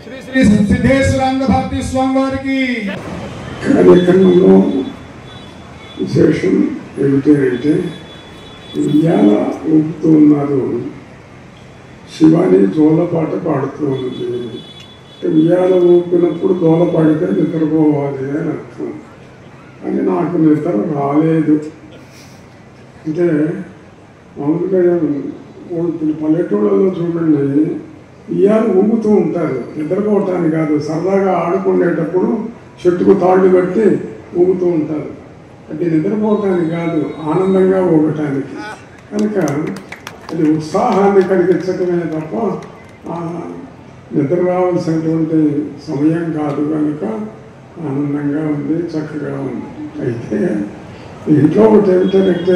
శ్రీ శ్రీ సిద్ధేశ్వరానంద భారతీ స్వామి వారికి కార్యక్రమంలో విశేషం ఏమిటంటే ఉయ్యాల ఊపుతూ ఉన్నారు శివాని జోలపాట పాడుతూ ఉంది అంటే ఉయ్యాల ఊపినప్పుడు జోల పాడితే నిద్రపోవాలి అని అర్థం అని నాకు నిద్ర రాలేదు అంటే మామూలుగా ఇప్పుడు పల్లెటూళ్ళలో చూడండి ఇయ్యాలు ఊగుతూ ఉంటారు నిద్రపోవటానికి కాదు సరదాగా ఆడుకునేటప్పుడు చెట్టుకు తాళ్ళు కట్టి ఊగుతూ ఉంటారు అది నిద్రపోవటానికి కాదు ఆనందంగా ఊగటానికి కనుక అది ఉత్సాహాన్ని కలిగించటమే తప్ప ఆ, నిద్ర రావాల్సినటువంటి సమయం కాదు కనుక ఆనందంగా ఉంది చక్కగా ఉంది అయితే ఇంట్లో ఒకటి ఏమిటంటే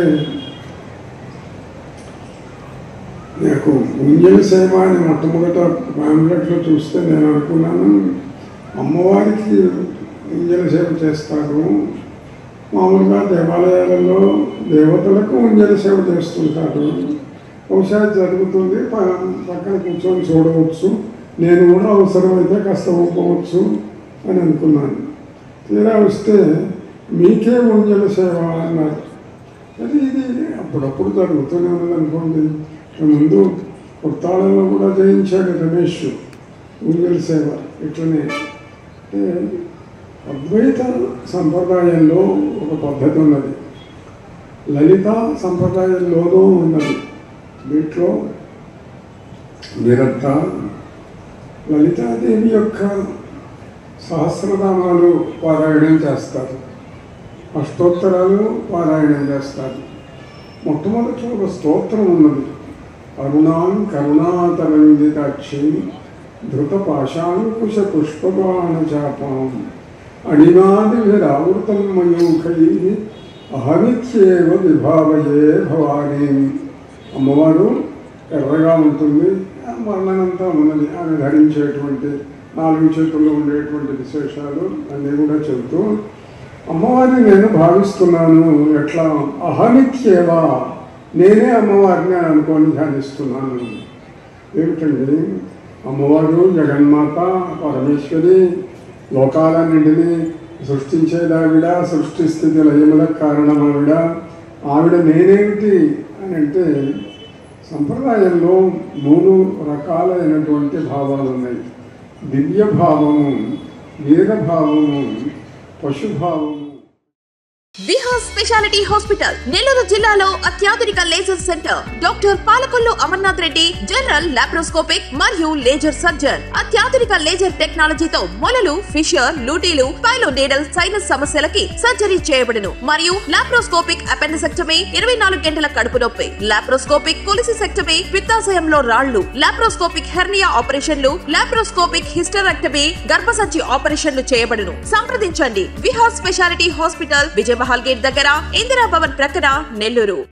నాకు ఉంజల సేవ అని మొట్టమొదట ప్యాంప్లెట్లో చూస్తే నేను అనుకున్నాను అమ్మవారికి ఉంజల సేవ చేస్తారు మామూలుగా దేవాలయాలలో దేవతలకు ఉంజల సేవ చేస్తుంటారు బహుశా జరుగుతుంది ప- పక్కన కూర్చొని చూడవచ్చు నేను కూడా అవసరమైతే కాస్త ఊపవచ్చు అని అనుకున్నాను తీరా వస్తే మీకే ఉంజల సేవ అన్నారు అది ఇది అప్పుడప్పుడు జరుగుతూనే ఉన్నది అనుకోండి ఇక ముందు కొత్తాళ్ళలో కూడా జయించాడు రమేష్ ఊరిగల సేవ ఇట్లనే అంటే అద్వైత సంప్రదాయంలో ఒక పద్ధతి ఉన్నది లలిత సంప్రదాయంలోనూ ఉన్నది వీటిలో విరక్త లలితాదేవి యొక్క సహస్రనామాలు పారాయణం చేస్తారు అష్టోత్తరాలు పారాయణం చేస్తారు మొట్టమొదటి ఒక స్తోత్రం ఉన్నది అరుణాం కరుణాతరంగితాక్షి ధృత పాశాంకుశ పుష్పబాణ చాపాం అణినాదిభిరావృతం మయూఖై అహమిత్యేవ విభావయే భవానీ అమ్మవారు ఎర్రగా ఉంటుంది ఆ వర్ణనంతా ఉన్నది ఆమె ధరించేటువంటి నాలుగు చేతుల్లో ఉండేటువంటి విశేషాలు అన్నీ కూడా చెబుతూ అమ్మవారిని నేను భావిస్తున్నాను ఎట్లా అహమిత్యేవా నేనే అమ్మవారిని అని అనుకొని ధ్యానిస్తున్నాను ఏమిటండి అమ్మవారు జగన్మాత పరమేశ్వరి లోకాలన్నింటినీ సృష్టించేదావిడ సృష్టి స్థితి లయములకు కారణం ఆవిడ ఆవిడ నేనేమిటి అని అంటే సంప్రదాయంలో మూడు రకాలైనటువంటి భావాలు ఉన్నాయి దివ్య భావము వీరభావము పశుభావము విహార్ స్పెషాలిటీ హాస్పిటల్ నెల్లూరు జిల్లాలో అత్యాధునిక laser centre doctor Palakollu Amarnath Reddy general laparoscopic మరియు లేజర్ సర్జన్ అత్యాధునిక లేజర్ టెక్నాలజీతో మొలలు ఫిషర్ లూటీలు పైలో నీడల్ సైనస్ సమస్యలకి సర్జరీ చేయబడును మరియు లాప్రోస్కోపిక్ అపెండిసెక్టమీ ఇరవై నాలుగు గంటల కడుపు నొప్పి లాప్రోస్కోపిక్ కొలిసిసెక్టమీ పిత్తాశయంలో రాళ్లు లాప్రోస్కోపిక్ హెర్నియా ఆపరేషన్లు లాప్రోస్కోపిక్ హిస్టరెక్టమీ గర్భసంచి ఆపరేషన్లు చేయబడును సంప్రదించండి Vihar specialty hospital Vijayamahal gate దగ్గర ఇందిరా భవన్ ప్రక్కన నెల్లూరు